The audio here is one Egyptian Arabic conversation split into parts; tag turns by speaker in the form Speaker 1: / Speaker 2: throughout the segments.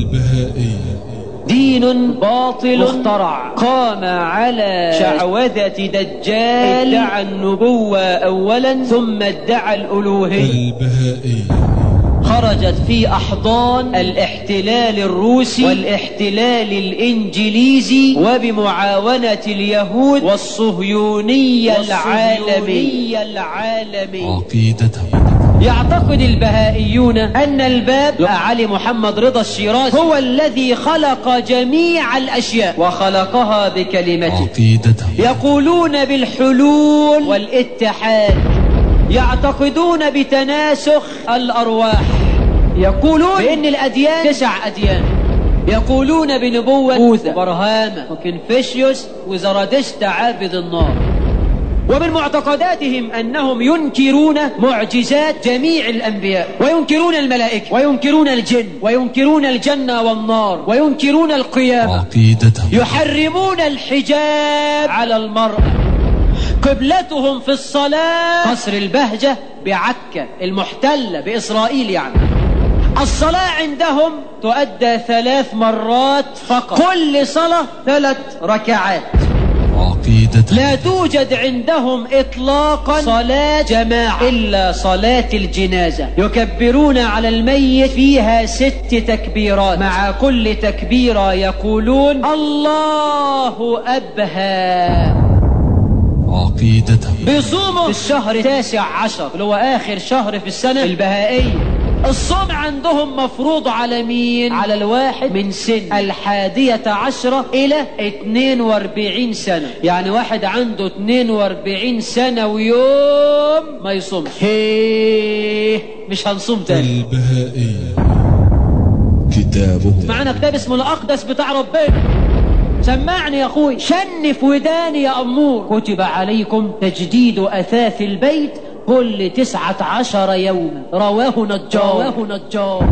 Speaker 1: البهائية
Speaker 2: دين باطل اخترع قام على شعوذة دجال ادعى النبوة أولا ثم ادعى الألوهية
Speaker 1: البهائية
Speaker 2: خرجت في أحضان الاحتلال الروسي والاحتلال الإنجليزي وبمعاونة اليهود والصهيونية العالمية العالمية
Speaker 1: عقيدتهم
Speaker 2: يعتقد البهائيون أن الباب علي محمد رضا الشيرازي هو الذي خلق جميع الأشياء وخلقها بكلمته
Speaker 1: عقيدتهم
Speaker 2: يقولون بالحلول والاتحاد يعتقدون بتناسخ الأرواح يقولون بأن الأديان تسع أديان يقولون بنبوة بوذا وبرهامة وكنفشيوس وزرادشت عابد النار ومن معتقداتهم أنهم ينكرون معجزات جميع الأنبياء وينكرون الملائكة وينكرون الجن وينكرون الجنة والنار وينكرون القيامة
Speaker 1: عقيدتهم
Speaker 2: يحرمون الحجاب على المرأة قبلتهم في الصلاة قصر البهجة بعكا المحتلة بإسرائيل يعني الصلاة عندهم تؤدى ثلاث مرات فقط كل صلاة ثلاث ركعات
Speaker 1: عقيدتهم
Speaker 2: لا توجد عندهم إطلاقا صلاة جماعة إلا صلاة الجنازة يكبرون على الميت فيها ست تكبيرات مع كل تكبيرة يقولون الله أبهى
Speaker 1: عقيدتهم
Speaker 2: بيصوموا في الشهر التاسع عشر اللي هو آخر شهر في السنة البهائية الصوم عندهم مفروض على مين؟ على الواحد من سن الحادية عشرة إلى 42 سنة يعني واحد عنده 42 سنة ويوم ما يصومش هيه مش هنصوم تاني
Speaker 1: البهائية كتابهم
Speaker 2: معنا كتاب اسمه الأقدس بتاع ربنا سمعني يا أخوي شنف وداني يا أمور كتب عليكم تجديد أثاث البيت كل تسعة عشر يوما رواه نجار رواه نجار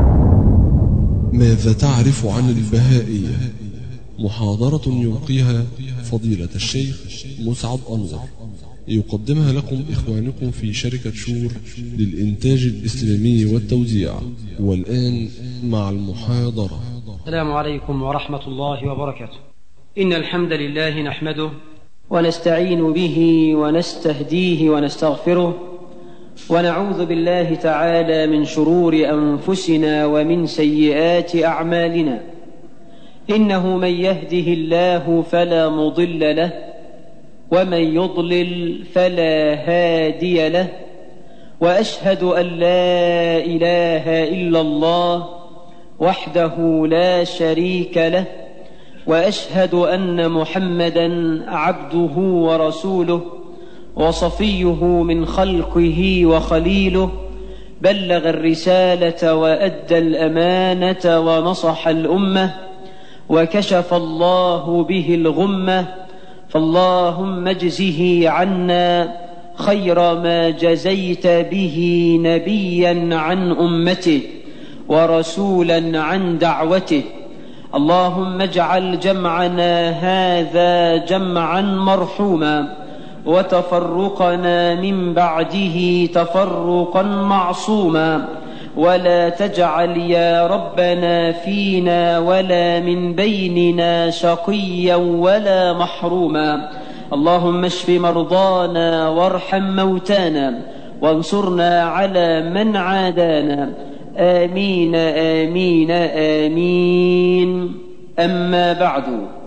Speaker 1: ماذا تعرف عن البهائية محاضرة يلقيها فضيلة الشيخ مسعد أنور يقدمها لكم إخوانكم في شركة شور للإنتاج الإسلامي والتوزيع والآن مع المحاضرة
Speaker 2: السلام عليكم ورحمة الله وبركاته إن الحمد لله نحمده ونستعين به ونستهديه ونستغفره ونعوذ بالله تعالى من شرور أنفسنا ومن سيئات أعمالنا إنه من يهده الله فلا مضل له ومن يضلل فلا هادي له وأشهد أن لا إله إلا الله وحده لا شريك له واشهد ان محمدا عبده ورسوله وصفيه من خلقه وخليله بلغ الرساله وادى الامانه ونصح الامه وكشف الله به الغمه فاللهم اجزه عنا خير ما جزيت به نبيا عن امته ورسولا عن دعوته اللهم اجعل جمعنا هذا جمعا مرحوما وتفرقنا من بعده تفرقا معصوما ولا تجعل يا ربنا فينا ولا من بيننا شقيا ولا محروما اللهم اشف مرضانا وارحم موتانا وانصرنا على من عادانا آمين آمين آمين أما بعد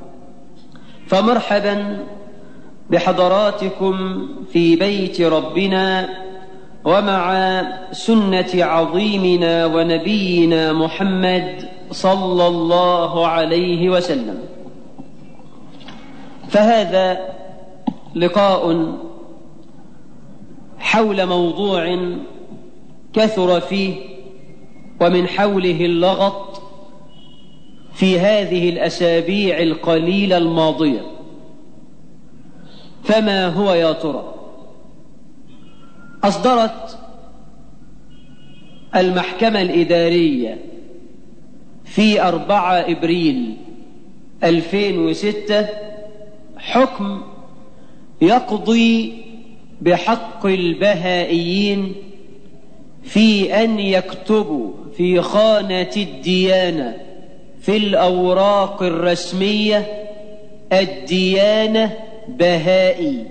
Speaker 2: فمرحبا بحضراتكم في بيت ربنا ومع سنة عظيمنا ونبينا محمد صلى الله عليه وسلم فهذا لقاء حول موضوع كثر فيه ومن حوله اللغط في هذه الأسابيع القليلة الماضية فما هو يا ترى أصدرت المحكمة الإدارية في أربعة إبريل 2006 حكم يقضي بحق البهائيين في أن يكتبوا في خانة الديانة في الأوراق الرسمية الديانة بهائي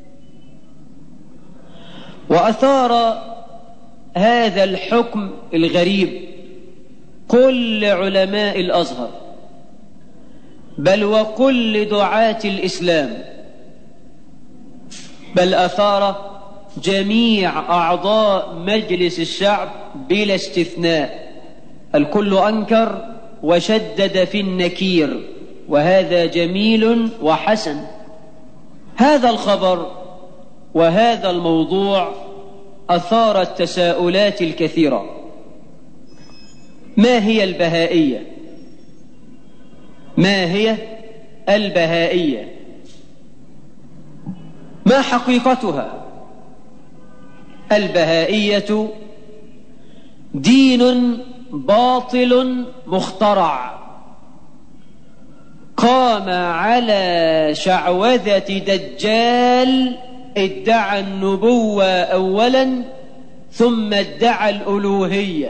Speaker 2: وأثار هذا الحكم الغريب كل علماء الأزهر بل وكل دعاة الإسلام بل أثار جميع أعضاء مجلس الشعب بلا استثناء الكل أنكر وشدد في النكير وهذا جميل وحسن هذا الخبر وهذا الموضوع أثار التساؤلات الكثيرة ما هي البهائية ما هي البهائية ما حقيقتها البهائية دين باطل مخترع قام على شعوذة دجال ادعى النبوة أولا ثم ادعى الألوهية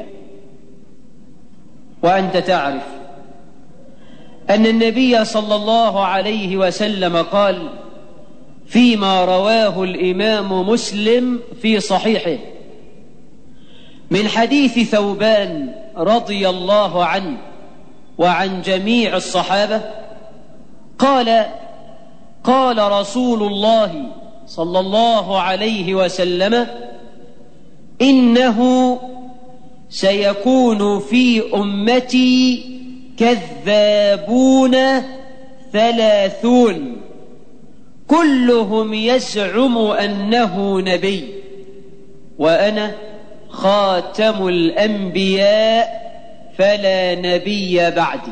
Speaker 2: وأنت تعرف أن النبي صلى الله عليه وسلم قال فيما رواه الإمام مسلم في صحيحه من حديث ثوبان رضي الله عنه وعن جميع الصحابة قال قال رسول الله صلى الله عليه وسلم إنه سيكون في أمتي كذابون ثلاثون كلهم يزعم أنه نبي وأنا خاتم الأنبياء فلا نبي بعدي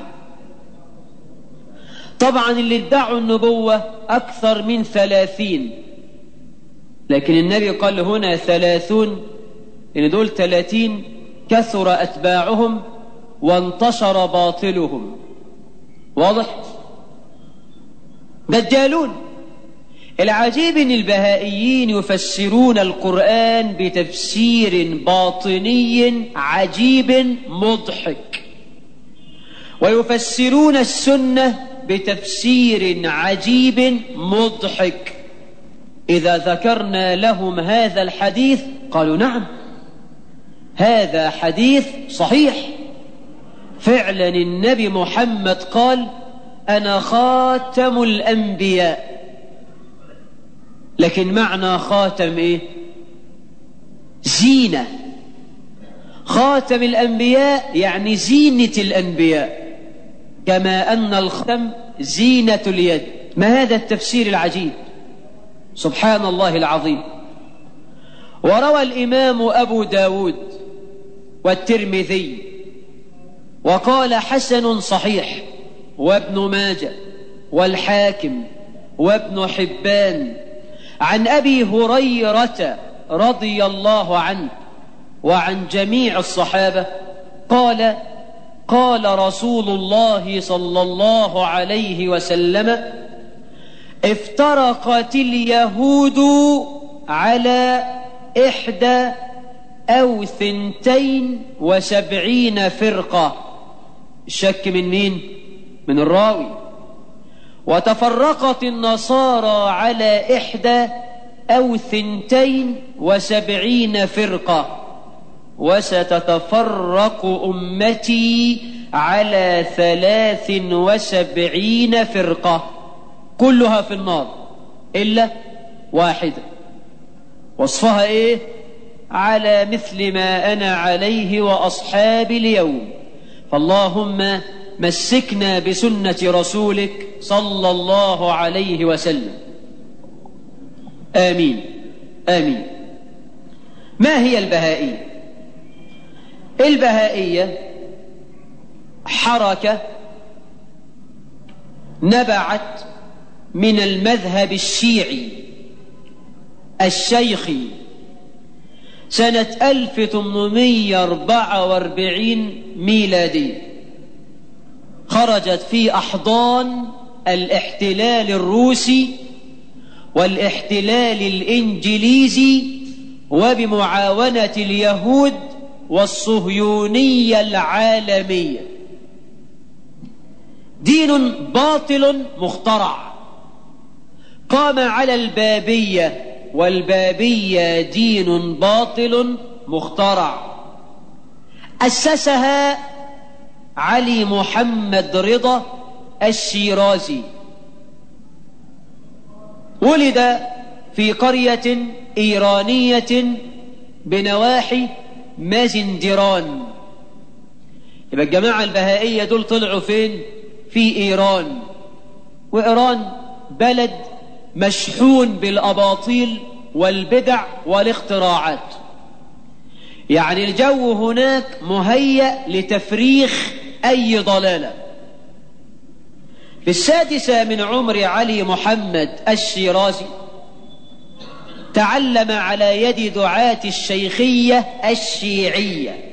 Speaker 2: طبعا اللي ادعوا النبوة أكثر من ثلاثين لكن النبي قال هنا ثلاثون إن دول ثلاثين كثر أتباعهم وانتشر باطلهم واضح دجالون العجيب ان البهائيين يفسرون القرآن بتفسير باطني عجيب مضحك ويفسرون السنة بتفسير عجيب مضحك إذا ذكرنا لهم هذا الحديث قالوا نعم هذا حديث صحيح فعلا النبي محمد قال أنا خاتم الأنبياء لكن معنى خاتم إيه زينة خاتم الأنبياء يعني زينة الأنبياء كما أن الختم زينة اليد ما هذا التفسير العجيب سبحان الله العظيم وروى الإمام أبو داود والترمذي وقال حسن صحيح وابن ماجه والحاكم وابن حبان عن أبي هريرة رضي الله عنه وعن جميع الصحابة قال قال رسول الله صلى الله عليه وسلم افترقت اليهود على إحدى أو ثنتين وسبعين فرقة الشك من مين؟ من الراوي وتفرقت النصارى على إحدى أو ثنتين وسبعين فرقة وستتفرق أمتي على ثلاث وسبعين فرقة كلها في النار إلا واحدة وصفها إيه على مثل ما أنا عليه وأصحابي اليوم فاللهم مسكنا بسنة رسولك صلى الله عليه وسلم آمين آمين ما هي البهائية البهائية حركة نبعت من المذهب الشيعي الشيخي سنة 1844 ميلادي خرجت في أحضان الاحتلال الروسي والاحتلال الإنجليزي وبمعاونة اليهود والصهيونية العالمية دين باطل مخترع قام على البابية والبابية دين باطل مخترع أسسها علي محمد رضا الشيرازي ولد في قرية إيرانية بنواحي مازندران يبقى الجماعة البهائية دول طلعوا فين في إيران وإيران بلد مشحون بالأباطيل والبدع والاختراعات يعني الجو هناك مهيأ لتفريخ أي ضلالة في السادسة من عمر علي محمد الشيرازي تعلم على يد دعاة الشيخية الشيعية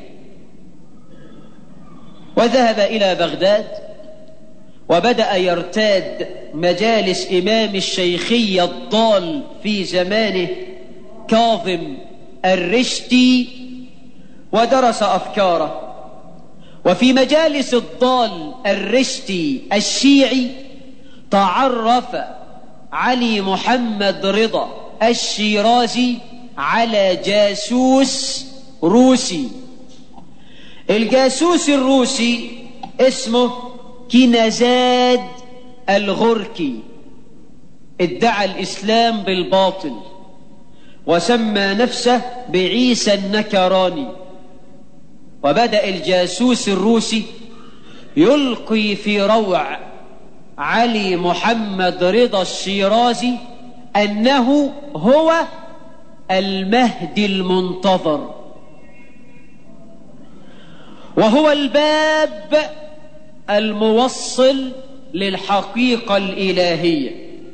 Speaker 2: وذهب إلى بغداد وبدأ يرتاد مجالس إمام الشيخية الضال في زمانه كاظم الرشتي ودرس أفكاره وفي مجالس الضال الرشتي الشيعي تعرف علي محمد رضا الشيرازي على جاسوس روسي الجاسوس الروسي اسمه كنزاد الغركي ادعى الإسلام بالباطل وسمى نفسه بعيسى النكراني وبدأ الجاسوس الروسي يلقي في روع علي محمد رضا الشيرازي أنه هو المهدي المنتظر وهو الباب الموصل للحقيقة الإلهية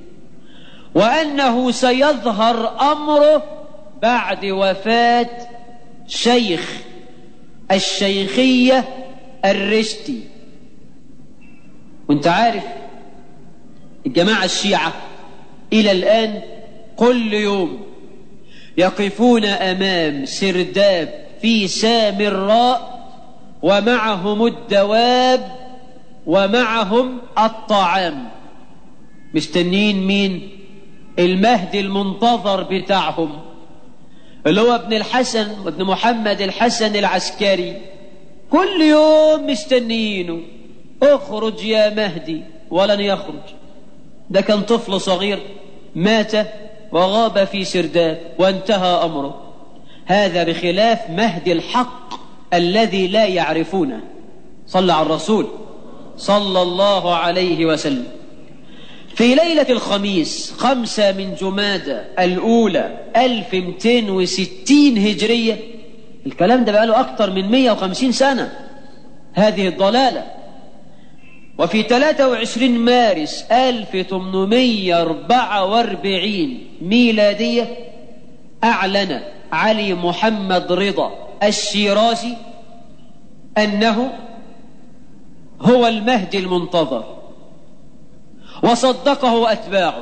Speaker 2: وأنه سيظهر أمره بعد وفاة شيخ الشيخية الرشتي وانت عارف الجماعة الشيعة إلى الآن كل يوم يقفون أمام سرداب في سامراء ومعهم الدواب ومعهم الطعام مستنين مين المهدي المنتظر بتاعهم اللي هو ابن الحسن وابن محمد الحسن العسكري كل يوم مستنيينه اخرج يا مهدي ولن يخرج ده كان طفل صغير مات وغاب في سرداب وانتهى امره هذا بخلاف مهدي الحق الذي لا يعرفونه صلى على الرسول صلى الله عليه وسلم في ليلة الخميس خمسة من جمادة الأولى 1260 هجرية الكلام ده بقاله أكثر من 150 سنة هذه الضلالة وفي 23 مارس 1844 ميلادية أعلن علي محمد رضا الشيرازي أنه هو المهدي المنتظر وصدقه أتباعه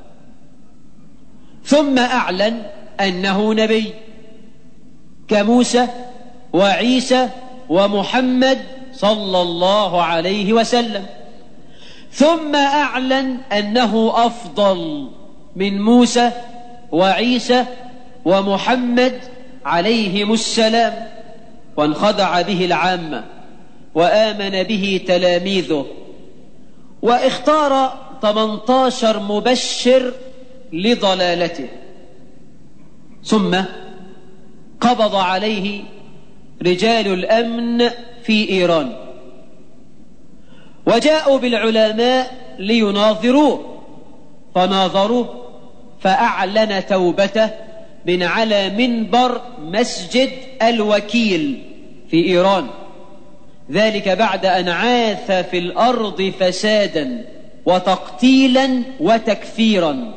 Speaker 2: ثم أعلن أنه نبي كموسى وعيسى ومحمد صلى الله عليه وسلم ثم أعلن أنه أفضل من موسى وعيسى ومحمد عليهم السلام وانخدع به العامة وآمن به تلاميذه واختار 18 مبشر لضلالته ثم قبض عليه رجال الأمن في إيران وجاءوا بالعلماء ليناظروه فناظروه فأعلن توبته من على منبر مسجد الوكيل في إيران ذلك بعد أن عاث في الأرض فسادا وتقتيلا وتكفيرا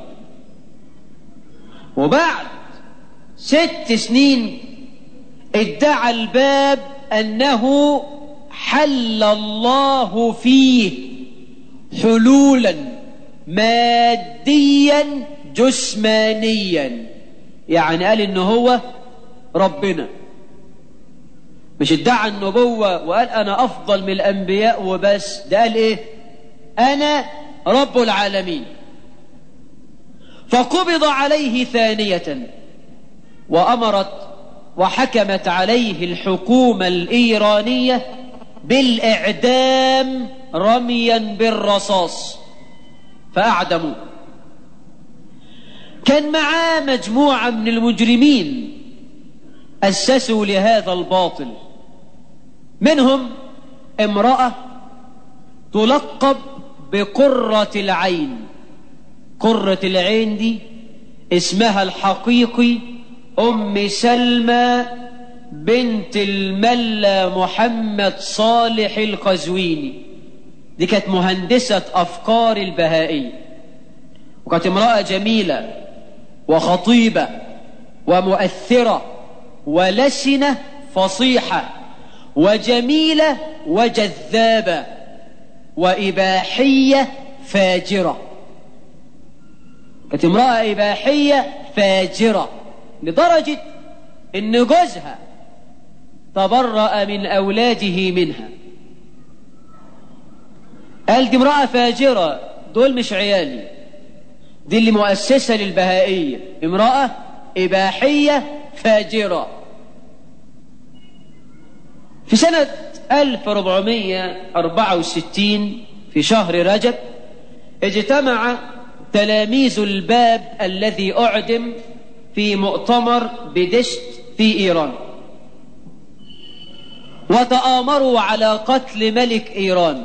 Speaker 2: وبعد ست سنين ادعى الباب أنه حل الله فيه حلولا ماديا جسمانيا يعني قال انه هو ربنا مش ادعى النبوة وقال انا افضل من الانبياء وبس ده قال ايه أنا رب العالمين فقبض عليه ثانية وأمرت وحكمت عليه الحكومة الإيرانية بالإعدام رميا بالرصاص فأعدموه كان معاه مجموعة من المجرمين أسسوا لهذا الباطل منهم امرأة تلقب بقرة العين قرة العين دي اسمها الحقيقي أم سلمى بنت الملا محمد صالح القزويني دي كانت مهندسة أفكار البهائية وكانت امرأة جميلة وخطيبة ومؤثرة ولسنة فصيحة وجميلة وجذابة وإباحية فاجرة كانت امرأة إباحية فاجرة لدرجة إن جوزها تبرأ من أولاده منها قال دي امرأة فاجرة دول مش عيالي دي اللي مؤسسة للبهائية امرأة إباحية فاجرة في سنة 1464 في شهر رجب اجتمع تلاميذ الباب الذي أعدم في مؤتمر بدشت في إيران وتآمروا على قتل ملك إيران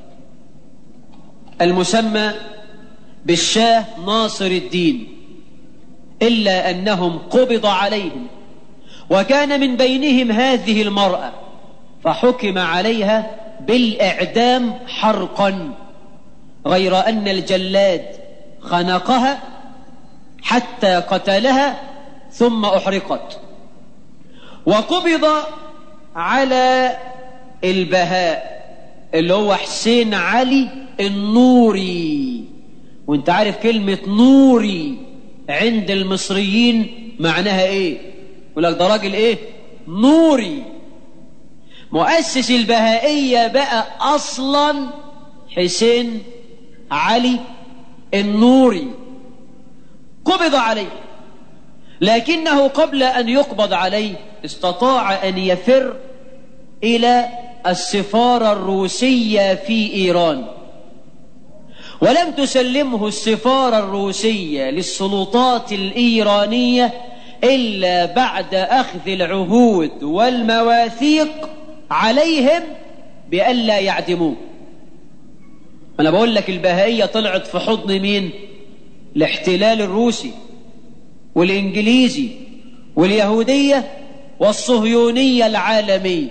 Speaker 2: المسمى بالشاه ناصر الدين إلا أنهم قبض عليهم وكان من بينهم هذه المرأة فحكم عليها بالإعدام حرقا غير أن الجلاد خنقها حتى قتلها ثم أحرقت وقبض على البهاء اللي هو حسين علي النوري وانت عارف كلمة نوري عند المصريين معناها ايه يقول لك ده راجل ايه نوري مؤسس البهائية بقى اصلا حسين علي النوري قبض عليه لكنه قبل ان يقبض عليه استطاع ان يفر الى السفارة الروسية في ايران ولم تسلمه السفارة الروسية للسلطات الإيرانية إلا بعد أخذ العهود والمواثيق عليهم بألا يعدموه أنا بقول لك البهائية طلعت في حضن مين الاحتلال الروسي والإنجليزي واليهودية والصهيونية العالمية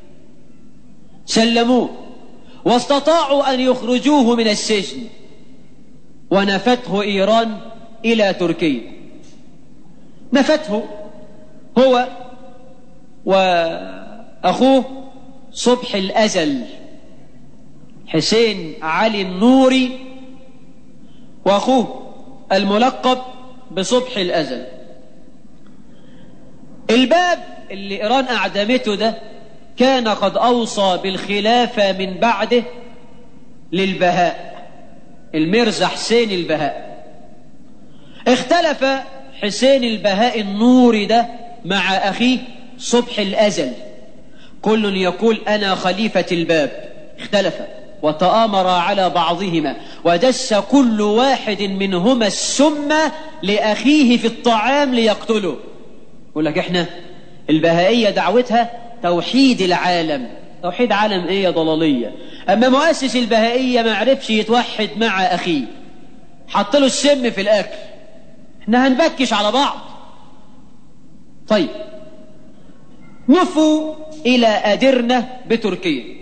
Speaker 2: سلموه واستطاعوا أن يخرجوه من السجن ونفته إيران إلى تركيا نفته هو وأخوه صبح الأزل حسين علي النوري وأخوه الملقب بصبح الأزل الباب اللي إيران أعدمته ده كان قد أوصى بالخلافة من بعده للبهاء الميرزا حسين البهاء اختلف حسين البهاء النوري ده مع أخيه صبح الأزل كل يقول أنا خليفة الباب اختلف وتآمر على بعضهما ودس كل واحد منهما السم لأخيه في الطعام ليقتله يقول لك احنا البهائية دعوتها توحيد العالم توحيد عالم ايه يا ضلالية اما مؤسس البهائية ما عرفش يتوحد مع اخيه حط له السم في الاكل احنا هنبكش على بعض طيب نفوا الى ادرنة بتركيا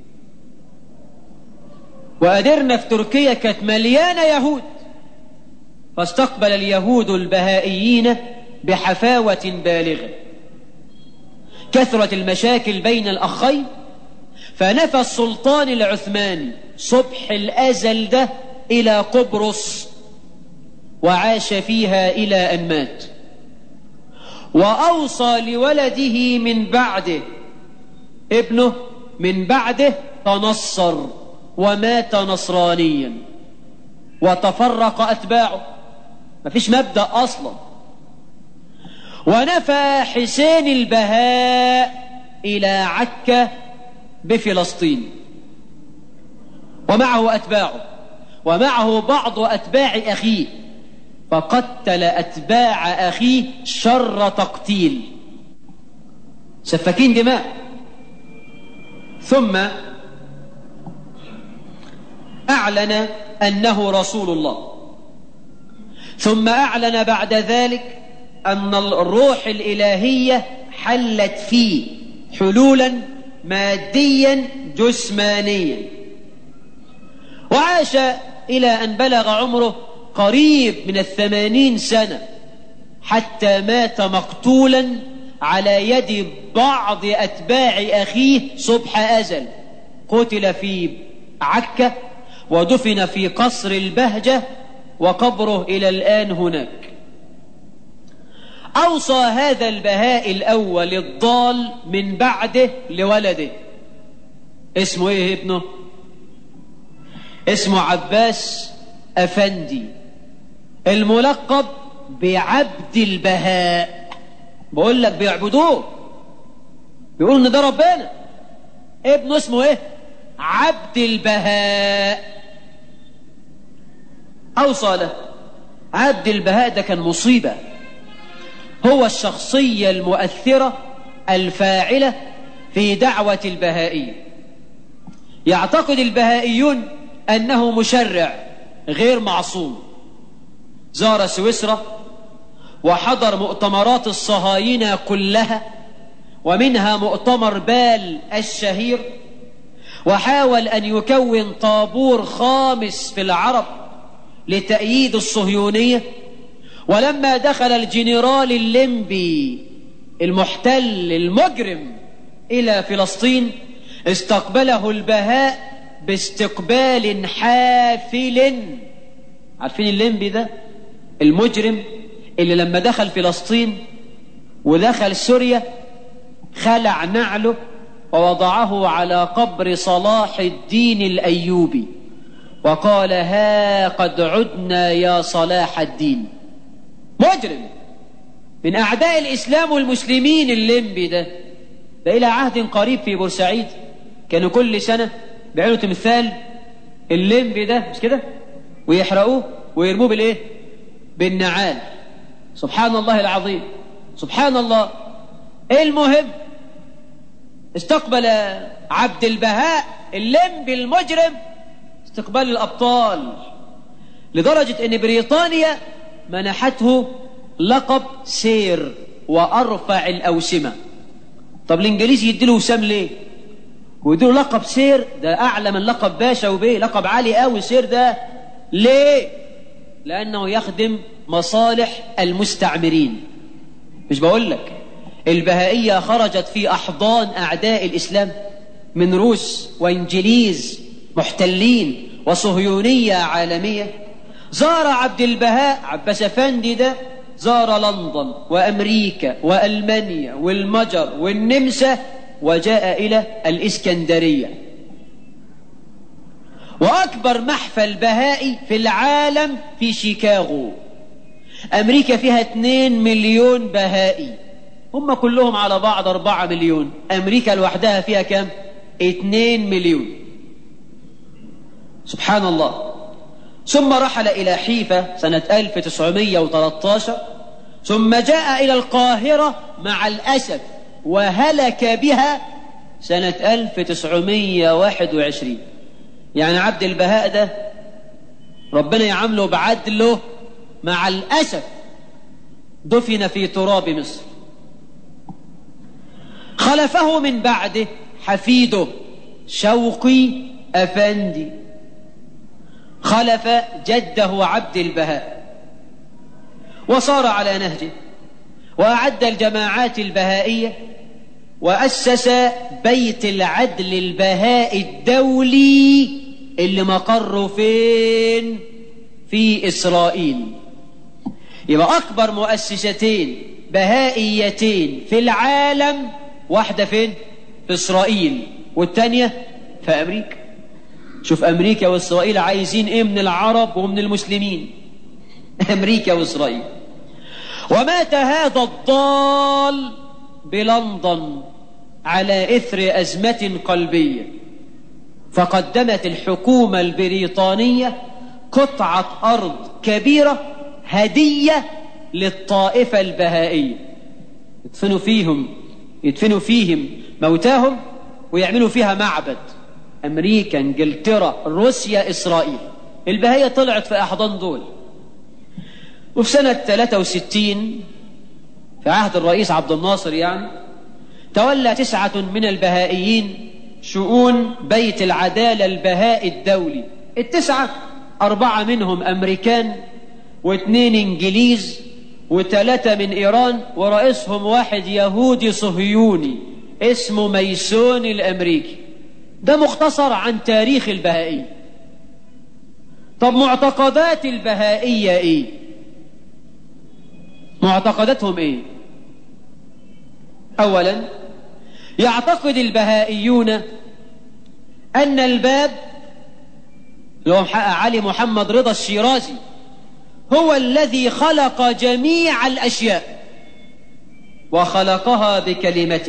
Speaker 2: وادرنة في تركيا كانت مليانة يهود فاستقبل اليهود البهائيين بحفاوة بالغة كثرت المشاكل بين الأخين فنفى السلطان العثماني صبح الأزل ده إلى قبرص وعاش فيها إلى أن مات وأوصى لولده من بعده ابنه من بعده تنصر ومات نصرانيا وتفرق أتباعه مفيش مبدأ أصلا ونفى حسين البهاء إلى عكا بفلسطين ومعه أتباعه ومعه بعض أتباع أخيه فقتل أتباع أخيه شر تقتيل سفاكين دماء ثم أعلن أنه رسول الله ثم أعلن بعد ذلك أن الروح الإلهية حلت فيه حلولا ماديا جسمانيا وعاش إلى أن بلغ عمره قريب من الثمانين سنة حتى مات مقتولا على يد بعض أتباع أخيه صبح أزل قتل في عكا ودفن في قصر البهجة وقبره إلى الآن هناك أوصى هذا البهاء الأول الضال من بعده لولده اسمه إيه ابنه اسمه عباس أفندي الملقب بعبد البهاء بقول لك بيعبدوه بيقولوا ان ده ربنا ابنه اسمه ايه عبد البهاء اوصى له عبد البهاء ده كان مصيبه هو الشخصيه المؤثره الفاعله في دعوه البهائيه يعتقد البهائيون انه مشرع غير معصوم زار سويسرا وحضر مؤتمرات الصهاينة كلها ومنها مؤتمر بال الشهير وحاول أن يكون طابور خامس في العرب لتأييد الصهيونية ولما دخل الجنرال الليمبي المحتل المجرم إلى فلسطين استقبله البهاء باستقبال حافل عارفين الليمبي ده المجرم اللي لما دخل فلسطين ودخل سوريا خلع نعله ووضعه على قبر صلاح الدين الأيوبي وقال ها قد عدنا يا صلاح الدين مجرم من أعداء الإسلام والمسلمين الليمبي ده ده إلى عهد قريب في بورسعيد كانوا كل سنة بيعملوا تمثال الليمبي ده مش كده ويحرقوه ويرموه بالايه بالنعال سبحان الله العظيم سبحان الله المهم استقبل عبد البهاء الليمبي المجرم استقبال الابطال لدرجه ان بريطانيا منحته لقب سير وارفع الاوسمه طب الانجليز يديله وسام ليه ويديله لقب سير ده اعلى من لقب باشا وبيه لقب عالي قوي سير ده ليه لانه يخدم مصالح المستعمرين مش بقول لك البهائيه خرجت في احضان اعداء الاسلام من روس وانجليز محتلين وصهيونيه عالميه زار عبد البهاء عباس افندي ده زار لندن وامريكا والمانيا والمجر والنمسا وجاء الى الاسكندريه واكبر محفل بهائي في العالم في شيكاغو امريكا فيها 2 مليون بهائي هم كلهم على بعض 4 مليون امريكا لوحدها فيها كم 2 مليون سبحان الله ثم رحل الى حيفا سنه 1913 ثم جاء الى القاهره مع الاسف وهلك بها سنه 1921 يعني عبد البهاء ده ربنا يعامله بعدله مع الأسف دفن في تراب مصر خلفه من بعده حفيده شوقي أفندي خلف جده عبد البهاء وصار على نهجه وأعد الجماعات البهائية وأسس بيت العدل البهاء الدولي اللي مقره فين في إسرائيل يبقى أكبر مؤسستين بهائيتين في العالم واحدة فين في إسرائيل والتانية في أمريكا شوف أمريكا وإسرائيل عايزين إيه من العرب ومن المسلمين أمريكا وإسرائيل ومات هذا الضال بلندن على إثر أزمة قلبية فقدمت الحكومة البريطانية قطعة أرض كبيرة هدية للطائفة البهائية يدفنوا فيهم يدفنوا فيهم موتاهم ويعملوا فيها معبد أمريكا انجلترا روسيا إسرائيل البهائية طلعت في أحضان دول وفي سنة 63 في عهد الرئيس عبد الناصر يعني تولى تسعة من البهائيين شؤون بيت العدالة البهائي الدولي التسعة أربعة منهم أمريكان واثنين إنجليز وثلاثة من إيران ورئيسهم واحد يهودي صهيوني اسمه ميسون الأمريكي ده مختصر عن تاريخ البهائية طب معتقدات البهائية إيه معتقداتهم إيه أولا يعتقد البهائيون أن الباب اللي هو علي محمد رضا الشيرازي هو الذي خلق جميع الأشياء وخلقها بكلمته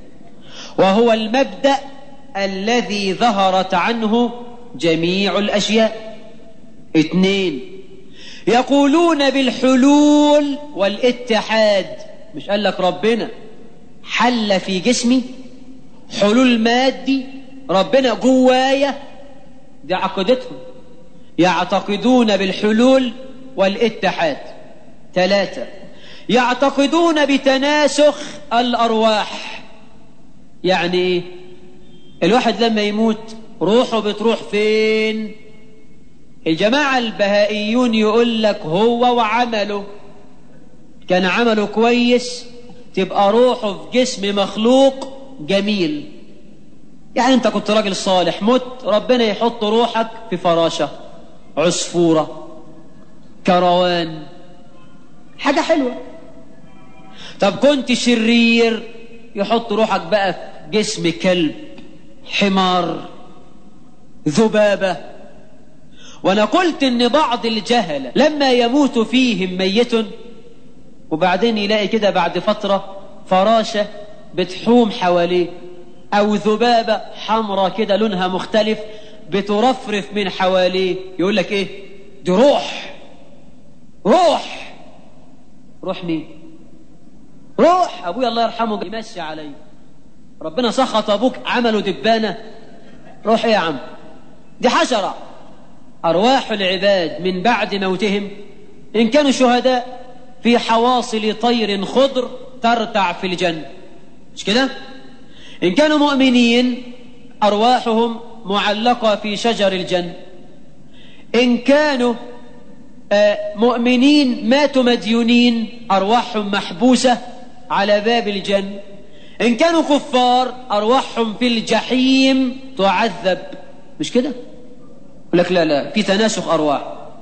Speaker 2: وهو المبدأ الذي ظهرت عنه جميع الأشياء اثنين يقولون بالحلول والاتحاد مش قال لك ربنا حل في جسمي حلول مادي ربنا جوايا دي عقيدتهم يعتقدون بالحلول والاتحاد ثلاثة يعتقدون بتناسخ الأرواح يعني ايه الواحد لما يموت روحه بتروح فين الجماعة البهائيون يقول لك هو وعمله كان عمله كويس تبقى روحه في جسم مخلوق جميل يعني انت كنت راجل صالح مت ربنا يحط روحك في فراشة عصفورة كروان حاجة حلوة طب كنت شرير يحط روحك بقى في جسم كلب حمار ذبابة وانا قلت ان بعض الجهلة لما يموت فيهم ميت وبعدين يلاقي كده بعد فترة فراشة بتحوم حواليه او ذبابة حمرة كده لونها مختلف بترفرف من حواليه يقول لك ايه دي روح روح روح مين روح ابويا الله يرحمه يمشي علي ربنا سخط ابوك عمله دبانة روح ايه يا عم دي حشرة ارواح العباد من بعد موتهم ان كانوا شهداء في حواصل طير خضر ترتع في الجنة مش كده إن كانوا مؤمنين أرواحهم معلقة في شجر الجنة إن كانوا مؤمنين ماتوا مديونين أرواحهم محبوسة على باب الجنة إن كانوا كفار أرواحهم في الجحيم تعذب مش كده يقول لك لا لا في تناسخ أرواح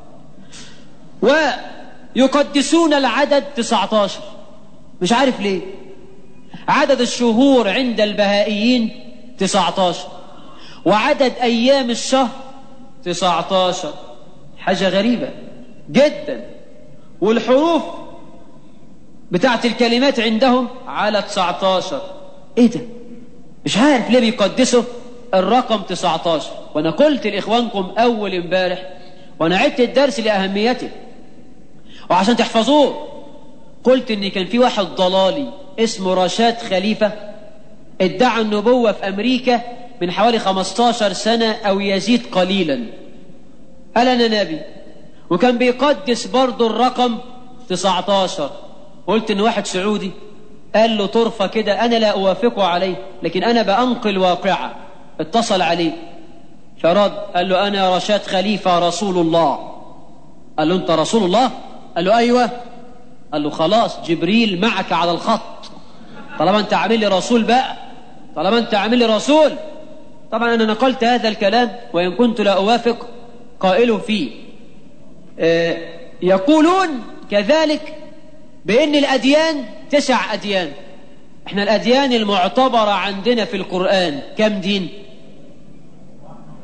Speaker 2: ويقدسون العدد 19 مش عارف ليه عدد الشهور عند البهائيين 19 وعدد أيام الشهر 19 حاجة غريبة جدا والحروف بتاعت الكلمات عندهم على 19 ايه ده مش عارف ليه بيقدسوا الرقم 19 وانا قلت لاخوانكم اول امبارح وانا عدت الدرس لاهميته وعشان تحفظوه قلت ان كان في واحد ضلالي اسمه رشاد خليفة ادعى النبوة في امريكا من حوالي 15 سنة او يزيد قليلا قال انا نبي وكان بيقدس برضه الرقم 19 قلت ان واحد سعودي قال له طرفة كده انا لا اوافقه عليه لكن انا بانقل واقعة اتصل عليه فرد قال له انا رشاد خليفة رسول الله قال له انت رسول الله قال له ايوه قال له خلاص جبريل معك على الخط طالما انت عامل لي رسول بقى طالما انت عامل لي رسول طبعا انا نقلت هذا الكلام وان كنت لا اوافق قائله فيه آه يقولون كذلك بان الاديان تسع اديان احنا الاديان المعتبرة عندنا في القرآن كم دين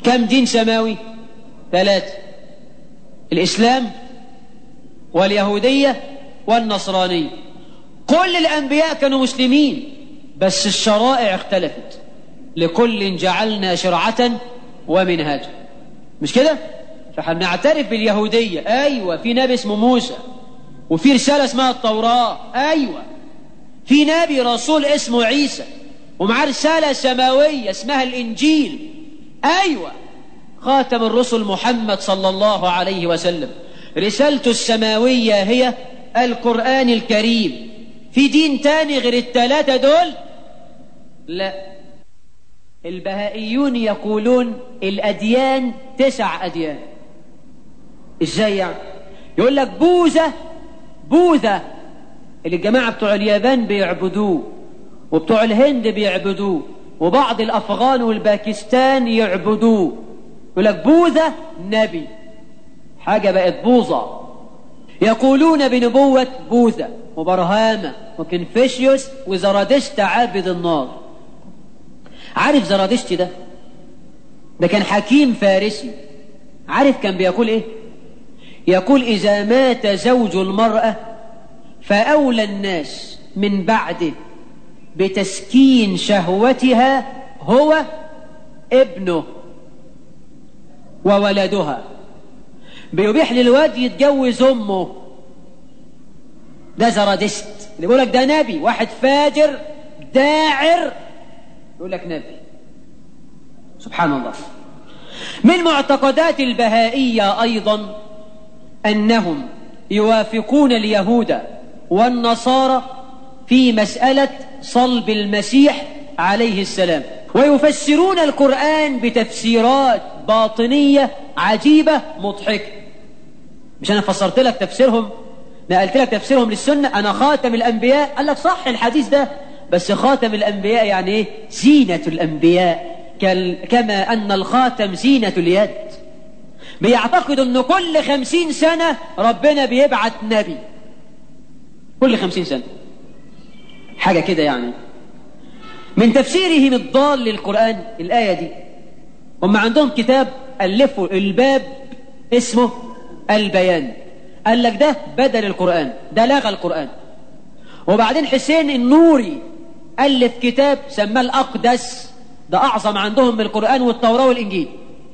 Speaker 2: كم دين سماوي ثلاثة الإسلام واليهودية والنصرانية كل الأنبياء كانوا مسلمين بس الشرائع اختلفت لكل جعلنا شرعة ومنهاجا مش كده فاحنا بنعترف باليهودية أيوة في نبي اسمه موسى وفي رسالة اسمها التوراة أيوة في نبي رسول اسمه عيسى ومعاه رسالة سماوية اسمها الإنجيل أيوة خاتم الرسل محمد صلى الله عليه وسلم رسالته السماوية هي القرآن الكريم في دين تاني غير التلاتة دول لا البهائيون يقولون الأديان تسع أديان إزاي يعني يقول لك بوذا بوذا اللي الجماعة بتوع اليابان بيعبدوه وبتوع الهند بيعبدوه وبعض الأفغان والباكستان يعبدوه يقول لك بوذا نبي حاجة بقت بوظة يقولون بنبوة بوذا وبرهامة وكنفيشيوس وزرادشت عابد النار عارف زرادشت ده ده كان حكيم فارسي عارف كان بيقول ايه يقول إذا مات زوج المرأة فأولى الناس من بعده بتسكين شهوتها هو ابنه وولدها بيبيح للواد يتجوز امه ده زرادشت اللي بيقول لك ده نبي واحد فاجر داعر يقول لك نبي سبحان الله من معتقدات البهائية أيضا أنهم يوافقون اليهود والنصارى في مسألة صلب المسيح عليه السلام ويفسرون القرآن بتفسيرات باطنية عجيبة مضحكة مش أنا فسرت لك تفسيرهم نقلت لك تفسيرهم للسنة أنا خاتم الأنبياء قال لك صح الحديث ده بس خاتم الأنبياء يعني إيه زينة الأنبياء كما أن الخاتم زينة اليد بيعتقد أن كل خمسين سنة ربنا بيبعت نبي كل خمسين سنة حاجة كده يعني من تفسيرهم الضال للقرآن الآية دي هم عندهم كتاب ألفوا الباب اسمه البيان قال لك ده بدل القرآن ده لغى القرآن وبعدين حسين النوري ألف كتاب سماه الأقدس ده أعظم عندهم من القرآن والتوراة والإنجيل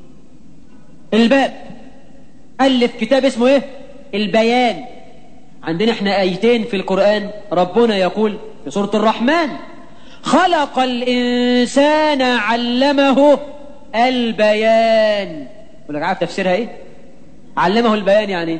Speaker 2: الباب ألف كتاب اسمه إيه البيان عندنا احنا آيتين في القرآن ربنا يقول في سورة الرحمن خلق الإنسان علمه البيان يقول لك عارف تفسيرها ايه علمه البيان يعني ايه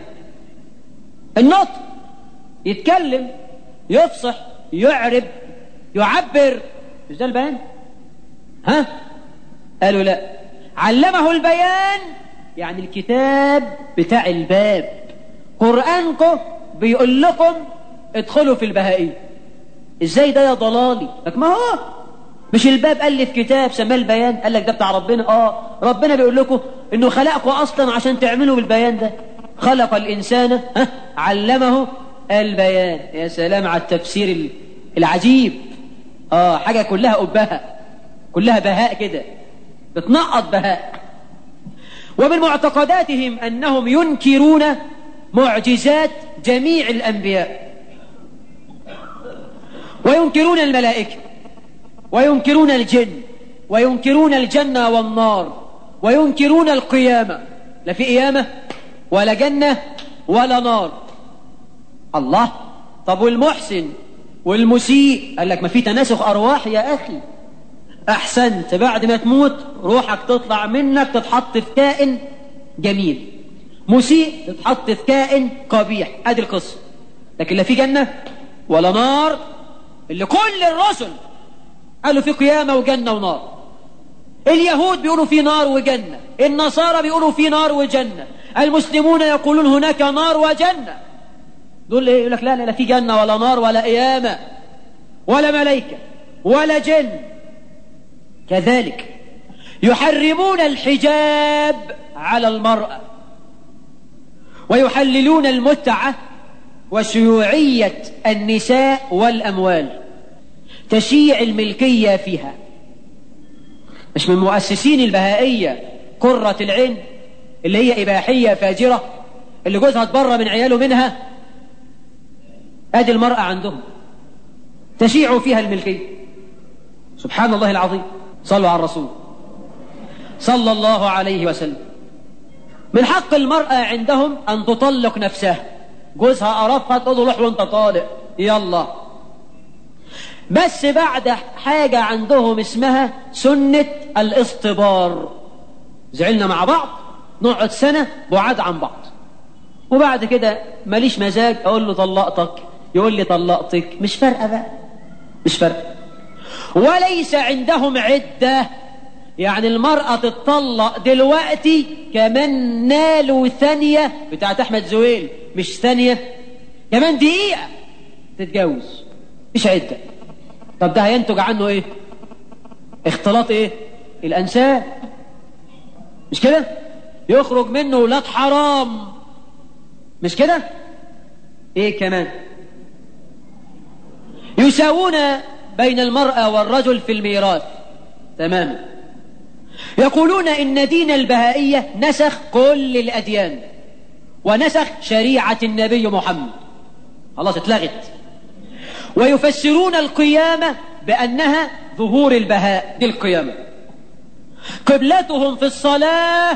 Speaker 2: النطق يتكلم يفصح يعرب يعبر مش ده البيان ها قالوا لا علمه البيان يعني الكتاب بتاع الباب قرآنكم بيقول لكم ادخلوا في البهائية ازاي ده يا ضلالي لك ما هو مش الباب ألف كتاب سماه البيان قال لك ده بتاع ربنا اه ربنا بيقول لكم انه خلقكم اصلا عشان تعملوا بالبيان ده خلق الانسان ها علمه البيان يا سلام على التفسير العجيب اه حاجة كلها أبهة كلها بهاء كده بتنقط بهاء ومن معتقداتهم أنهم ينكرون معجزات جميع الأنبياء وينكرون الملائكة وينكرون الجن وينكرون الجنة والنار وينكرون القيامة لا في قيامة ولا جنة ولا نار الله طب والمحسن والمسيء قال لك ما في تناسخ أرواح يا أخي أحسنت بعد ما تموت روحك تطلع منك تتحط في كائن جميل مسيء تتحط في كائن قبيح ادي القصة لكن لا في جنة ولا نار اللي كل الرسل قالوا في قيامة وجنة ونار اليهود بيقولوا في نار وجنة النصارى بيقولوا في نار وجنة المسلمون يقولون هناك نار وجنة دول ايه يقول لك لا لا لا في جنة ولا نار ولا قيامة ولا ملائكة ولا جن كذلك يحرمون الحجاب على المرأة ويحللون المتعة وشيوعية النساء والأموال تشيع الملكية فيها مش من مؤسسين البهائية قرة العين اللي هي إباحية فاجرة اللي جوزها اتبرى من عياله منها ادي المرأة عندهم تشيع فيها الملكية سبحان الله العظيم صلوا على الرسول صلى الله عليه وسلم من حق المرأة عندهم أن تطلق نفسها جوزها قرفها تقول له روح وانت طالق يلا بس بعد حاجة عندهم اسمها سنة الاصطبار زعلنا مع بعض نقعد سنة بعاد عن بعض وبعد كده ماليش مزاج اقول له طلقتك يقول لي طلقتك مش فارقه بقى مش فارقه وليس عندهم عده يعني المرأة تتطلق دلوقتي كمان نالوا ثانية بتاعت أحمد زويل مش ثانية كمان دقيقة تتجوز مش عدة طب ده هينتج عنه ايه اختلاط ايه الأنساب مش كده يخرج منه ولاد حرام مش كده ايه كمان يساوون بين المرأة والرجل في الميراث تماما يقولون إن دين البهائية نسخ كل الأديان ونسخ شريعة النبي محمد خلاص اتلغت ويفسرون القيامة بأنها ظهور البهاء دي القيامة قبلتهم في الصلاة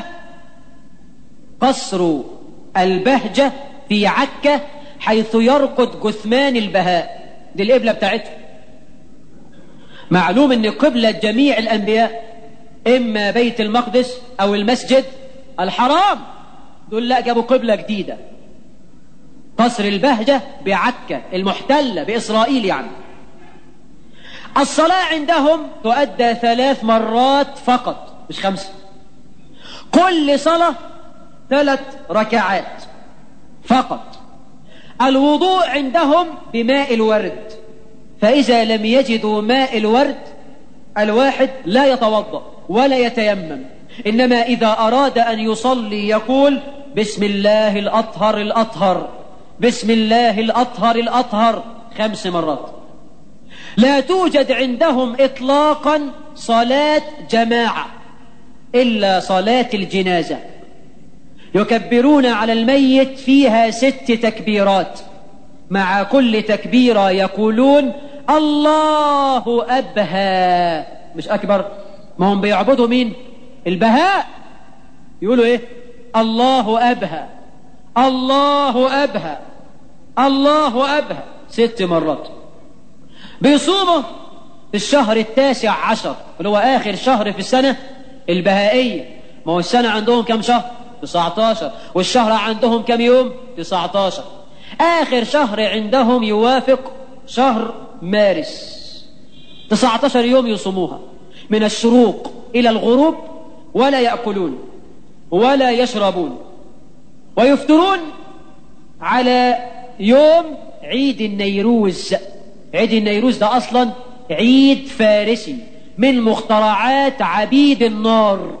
Speaker 2: قصر البهجة في عكة حيث يرقد جثمان البهاء دي القبلة بتاعتهم معلوم ان قبلة جميع الانبياء اما بيت المقدس او المسجد الحرام دول لا جابوا قبلة جديدة قصر البهجة بعكة المحتلة بإسرائيل يعني الصلاة عندهم تؤدى ثلاث مرات فقط مش خمسة كل صلاة ثلاث ركعات فقط الوضوء عندهم بماء الورد فإذا لم يجدوا ماء الورد الواحد لا يتوضأ ولا يتيمم إنما إذا أراد أن يصلي يقول بسم الله الأطهر الأطهر بسم الله الأطهر الأطهر خمس مرات لا توجد عندهم إطلاقا صلاة جماعة إلا صلاة الجنازة يكبرون على الميت فيها ست تكبيرات مع كل تكبيرة يقولون الله أبهى مش أكبر ما هم بيعبدوا مين البهاء يقولوا إيه الله أبهى الله أبهى الله أبهى ست مرات بيصوموا في الشهر التاسع عشر اللي هو آخر شهر في السنة البهائية ما هو السنة عندهم كم شهر 19 والشهر عندهم كم يوم 19 آخر شهر عندهم يوافق شهر مارس 19 يوم يصوموها من الشروق إلى الغروب ولا يأكلون ولا يشربون ويفطرون على يوم عيد النيروز عيد النيروز ده أصلا عيد فارسي من مخترعات عبيد النار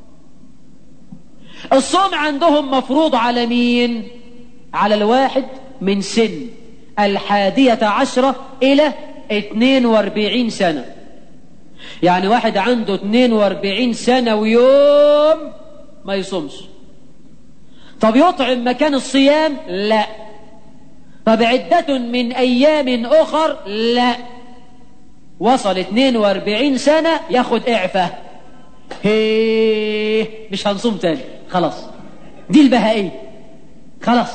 Speaker 2: الصوم عندهم مفروض على مين على الواحد من سن الحادية عشرة إلى 42 سنة يعني واحد عنده 42 سنة ويوم ما يصومش طب يطعم مكان الصيام لا طب عدة من أيام أخر لا وصل 42 سنة ياخد إعفاء هي مش هنصوم تاني خلاص دي البهائية خلاص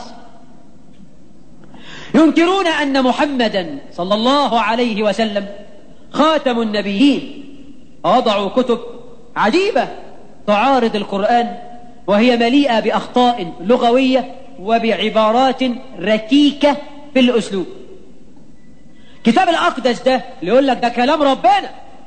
Speaker 2: ينكرون أن محمدا صلى الله عليه وسلم خاتم النبيين وضعوا كتب عجيبة تعارض القرآن وهي مليئة بأخطاء لغوية وبعبارات ركيكة في الأسلوب كتاب الأقدس ده اللي يقول لك ده كلام ربنا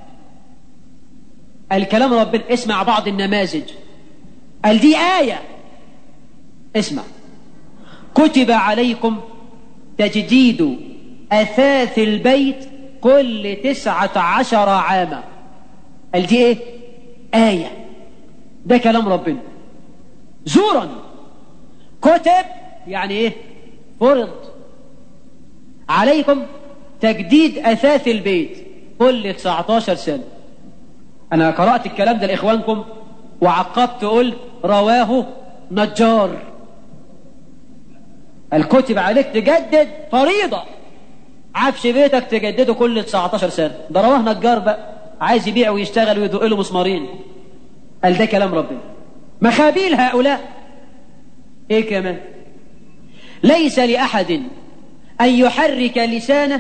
Speaker 2: الكلام ربنا اسمع بعض النماذج قال دي آية اسمع كتب عليكم تجديد أثاث البيت كل تسعة عشر عاما قال دي ايه آية ده كلام ربنا زورا كتب يعني ايه فرض عليكم تجديد أثاث البيت كل 19 سنة أنا قرأت الكلام ده لإخوانكم وعقبت قلت رواه نجار الكتب عليك تجدد فريضة عفش بيتك تجدده كل 19 سنة ده رواه نجار بقى عايز يبيع ويشتغل ويدق له مسمارين قال ده كلام ربنا مخابيل هؤلاء ايه كمان ليس لأحد أن يحرك لسانه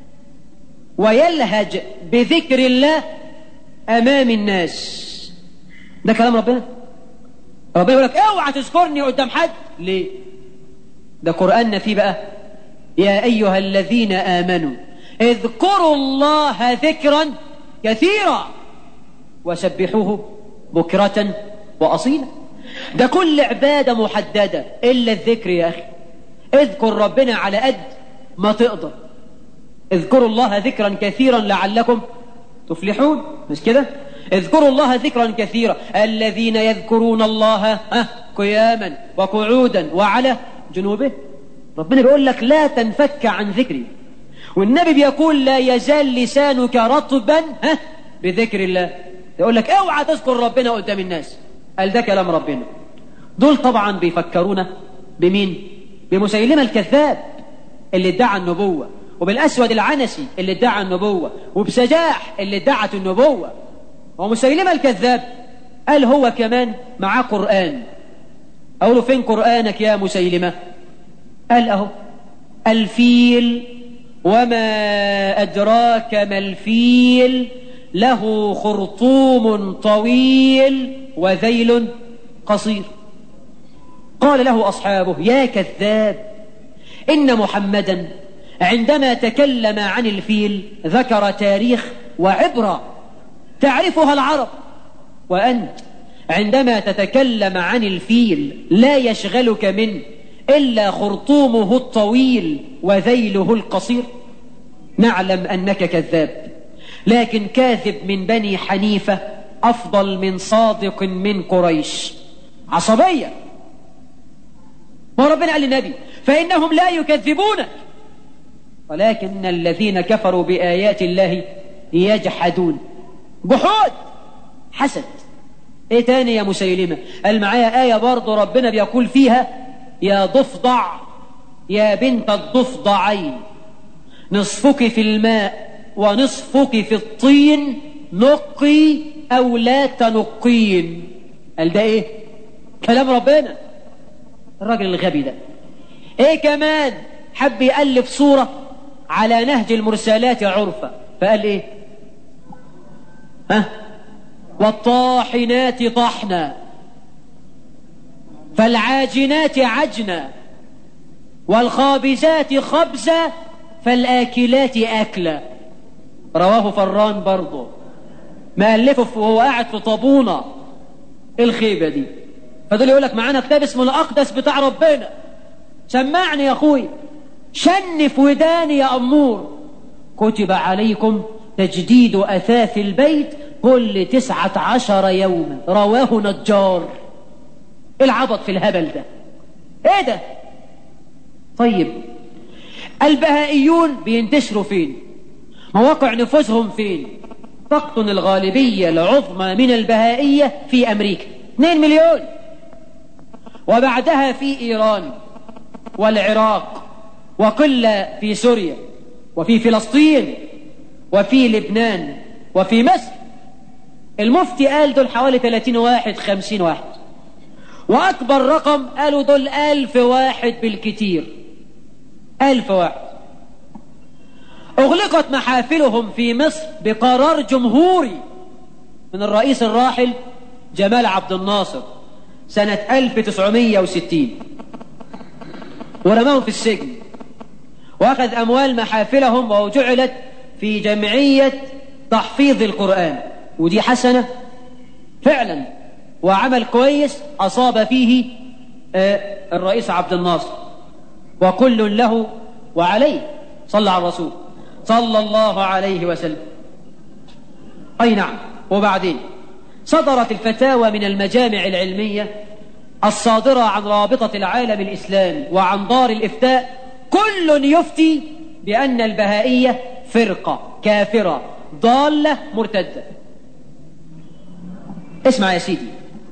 Speaker 2: ويلهج بذكر الله أمام الناس ده كلام ربنا ربنا يقول لك اوعى تذكرني قدام حد ليه ده قرآننا فيه بقى يا أيها الذين آمنوا اذكروا الله ذكرا كثيرا وسبحوه بكرة وأصيلا ده كل عبادة محددة إلا الذكر يا أخي اذكر ربنا على قد ما تقدر اذكروا الله ذكرا كثيرا لعلكم تفلحون مش كده اذكروا الله ذكرا كثيرا الذين يذكرون الله قياما وقعودا وعلى جنوبه ربنا بيقول لك لا تنفك عن ذكري والنبي بيقول لا يزال لسانك رطبا ها بذكر الله يقول لك اوعى تذكر ربنا قدام الناس قال ده كلام ربنا دول طبعا بيفكرونا بمين بمسيلمة الكذاب اللي ادعى النبوة وبالأسود العنسي اللي ادعى النبوة وبسجاح اللي ادعت النبوة ومسيلمة الكذاب قال هو كمان معاه قرآن أقول له فين قرآنك يا مسيلمة قال أهو الفيل وما أدراك ما الفيل له خرطوم طويل وذيل قصير قال له أصحابه يا كذاب إن محمدا عندما تكلم عن الفيل ذكر تاريخ وعبرة تعرفها العرب وأنت عندما تتكلم عن الفيل لا يشغلك منه إلا خرطومه الطويل وذيله القصير نعلم أنك كذاب لكن كاذب من بني حنيفة أفضل من صادق من قريش عصبية ما ربنا قال للنبي فإنهم لا يكذبونك ولكن الذين كفروا بآيات الله يجحدون جحود حسد ايه تاني يا مسيلمة قال معايا آية برضو ربنا بيقول فيها يا ضفدع يا بنت الضفدعين نصفك في الماء ونصفك في الطين نقي أو لا تنقين قال ده ايه كلام ربنا الراجل الغبي ده ايه كمان حب يألف صورة على نهج المرسالات عرفة فقال ايه ها والطاحنات طحنا فالعاجنات عجنا والخابزات خبزا فالآكلات أكلا رواه فران برضه مألفه وهو قاعد في طابونة الخيبة دي فدول يقول لك معانا كتاب اسمه الأقدس بتاع ربنا سمعني يا أخوي شنف وداني يا أمور كتب عليكم تجديد أثاث البيت كل تسعة عشر يوما رواه نجار العبط في الهبل ده ايه ده طيب البهائيون بينتشروا فين مواقع نفوذهم فين تقطن الغالبية العظمى من البهائية في أمريكا 2 مليون وبعدها في إيران والعراق وقلة في سوريا وفي فلسطين وفي لبنان وفي مصر المفتي قال دول حوالي 30 واحد 50 واحد وأكبر رقم قالوا دول ألف واحد بالكتير ألف واحد أغلقت محافلهم في مصر بقرار جمهوري من الرئيس الراحل جمال عبد الناصر سنة 1960 ورماهم في السجن وأخذ أموال محافلهم وجعلت في جمعية تحفيظ القرآن ودي حسنة فعلا وعمل كويس أصاب فيه الرئيس عبد الناصر وكل له وعليه صلى على الرسول صلى الله عليه وسلم أي نعم وبعدين صدرت الفتاوى من المجامع العلمية الصادرة عن رابطة العالم الإسلامي وعن دار الإفتاء كل يفتي بأن البهائية فرقة كافرة ضالة مرتدة اسمع يا سيدي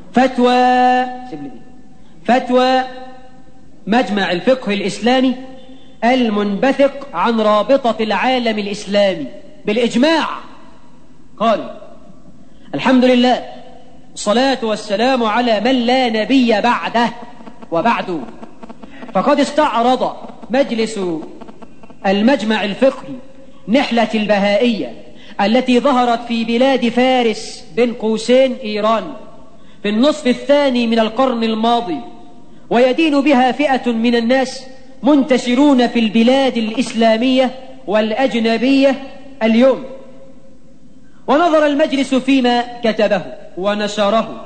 Speaker 2: فتوى فتوى مجمع الفقه الإسلامي المنبثق عن رابطة العالم الإسلامي بالإجماع قال الحمد لله الصلاة والسلام على من لا نبي بعده وبعده فقد استعرض مجلس المجمع الفقهي نحلة البهائية التي ظهرت في بلاد فارس بين قوسين إيران في النصف الثاني من القرن الماضي ويدين بها فئة من الناس منتشرون في البلاد الإسلامية والأجنبية اليوم ونظر المجلس فيما كتبه ونشره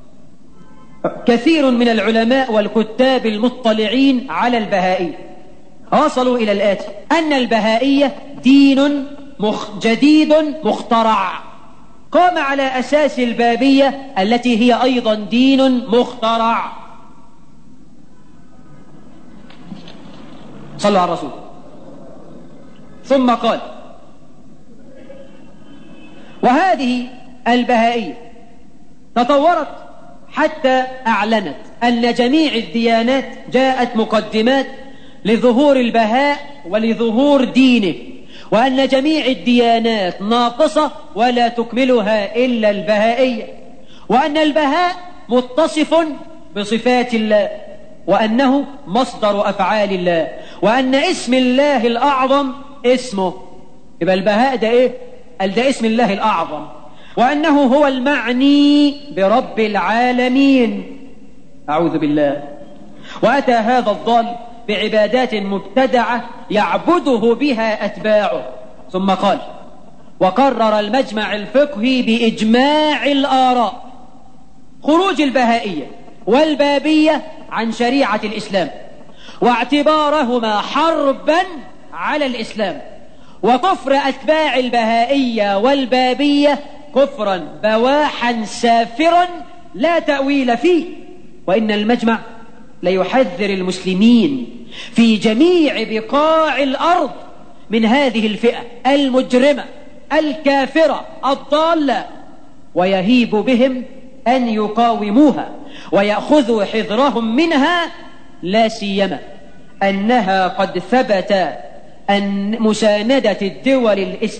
Speaker 2: كثير من العلماء والكتاب المطلعين على البهائية وصلوا إلى الآتي أن البهائية دين مخ جديد مخترع قام على أساس البابية التي هي أيضا دين مخترع صلوا على الرسول ثم قال وهذه البهائية تطورت حتى أعلنت أن جميع الديانات جاءت مقدمات لظهور البهاء ولظهور دينه وأن جميع الديانات ناقصة ولا تكملها إلا البهائية وأن البهاء متصف بصفات الله وأنه مصدر أفعال الله وأن اسم الله الأعظم اسمه يبقى البهاء ده إيه؟ قال ده اسم الله الأعظم وأنه هو المعني برب العالمين أعوذ بالله وأتى هذا الضال بعبادات مبتدعة يعبده بها أتباعه ثم قال وقرر المجمع الفقهي بإجماع الآراء خروج البهائية والبابية عن شريعة الإسلام واعتبارهما حربا على الإسلام وكفر أتباع البهائية والبابية كفرا بواحا سافرا لا تأويل فيه وإن المجمع ليحذر المسلمين في جميع بقاع الأرض من هذه الفئة المجرمة الكافرة الضالة ويهيب بهم أن يقاوموها ويأخذوا حذرهم منها لا سيما أنها قد ثبت أن مساندة الدول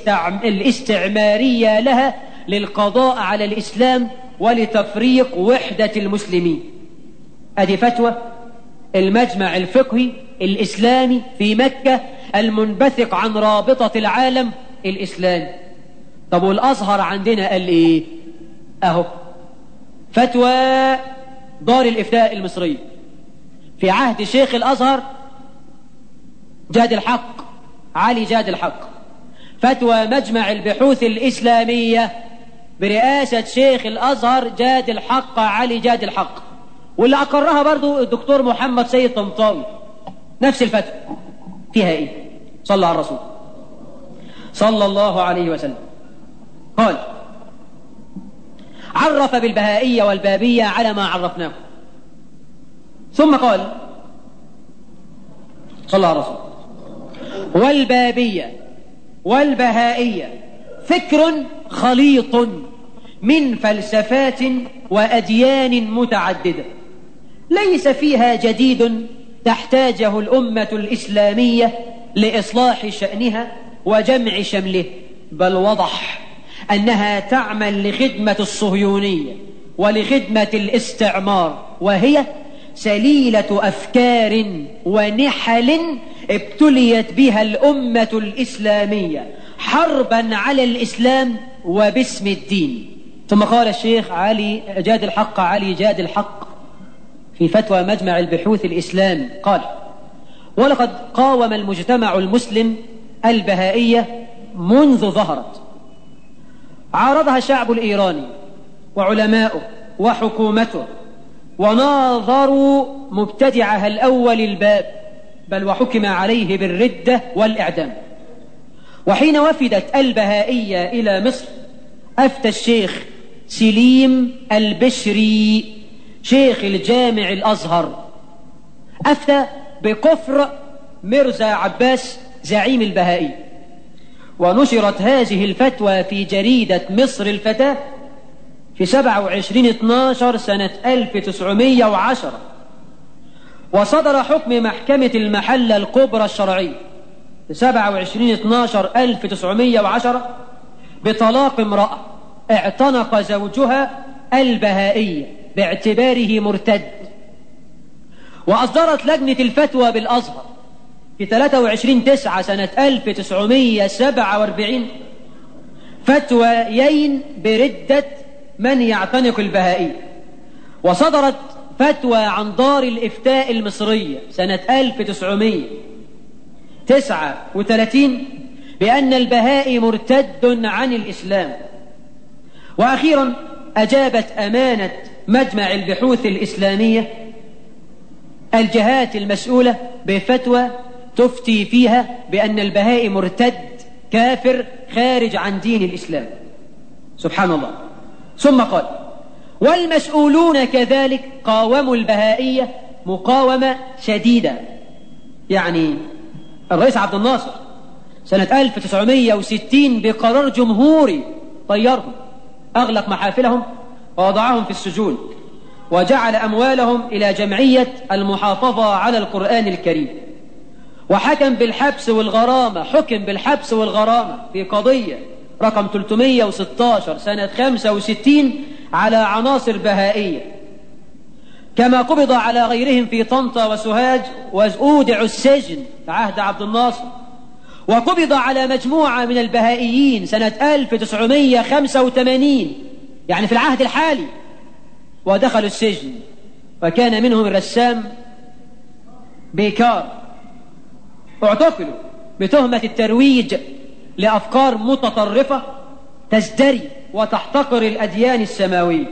Speaker 2: الاستعمارية لها للقضاء على الإسلام ولتفريق وحدة المسلمين أدي فتوى المجمع الفقهي الإسلامي في مكة المنبثق عن رابطة العالم الإسلامي طب والأزهر عندنا قال إيه أهو فتوى دار الإفتاء المصرية في عهد شيخ الأزهر جاد الحق علي جاد الحق فتوى مجمع البحوث الإسلامية برئاسة شيخ الأزهر جاد الحق علي جاد الحق واللي أقرها برضو الدكتور محمد سيد طنطاوي نفس الفتوى فيها إيه صلى على الرسول صلى الله عليه وسلم قال عرف بالبهائية والبابية على ما عرفناه ثم قال صلى على الرسول والبابية والبهائية فكر خليط من فلسفات وأديان متعددة ليس فيها جديد تحتاجه الأمة الإسلامية لإصلاح شأنها وجمع شمله بل وضح أنها تعمل لخدمة الصهيونية ولخدمة الاستعمار وهي سليلة أفكار ونحل ابتليت بها الأمة الإسلامية حربا على الإسلام وباسم الدين ثم قال الشيخ علي جاد الحق علي جاد الحق في فتوى مجمع البحوث الإسلام قال ولقد قاوم المجتمع المسلم البهائية منذ ظهرت عارضها الشعب الإيراني وعلماؤه وحكومته وناظروا مبتدعها الأول الباب بل وحكم عليه بالردة والإعدام وحين وفدت البهائية إلى مصر أفتى الشيخ سليم البشري شيخ الجامع الأزهر أفتى بكفر مرزا عباس زعيم البهائي ونشرت هذه الفتوى في جريدة مصر الفتاة في في 27 12 سنة 1910 وصدر حكم محكمة المحلة الكبرى الشرعية في 27 12 1910 بطلاق امرأة اعتنق زوجها البهائية باعتباره مرتد وأصدرت لجنة الفتوى بالأزهر في 23 9 سنة 1947 فتويين بردة من يعتنق البهائية وصدرت فتوى عن دار الإفتاء المصرية سنة 1939 بأن البهائي مرتد عن الإسلام وأخيرا أجابت أمانة مجمع البحوث الإسلامية الجهات المسؤولة بفتوى تفتي فيها بأن البهائي مرتد كافر خارج عن دين الإسلام سبحان الله ثم قال والمسؤولون كذلك قاوموا البهائية مقاومة شديدة يعني الرئيس عبد الناصر سنة 1960 بقرار جمهوري طيرهم أغلق محافلهم ووضعهم في السجون وجعل أموالهم إلى جمعية المحافظة على القرآن الكريم وحكم بالحبس والغرامة حكم بالحبس والغرامة في قضية رقم 316 سنة 65 على عناصر بهائية كما قبض على غيرهم في طنطا وسوهاج وأودعوا السجن في عهد عبد الناصر وقبض على مجموعة من البهائيين سنة 1985 يعني في العهد الحالي ودخلوا السجن وكان منهم الرسام بيكار اعتقلوا بتهمة الترويج لأفكار متطرفة تزدري وتحتقر الأديان السماوية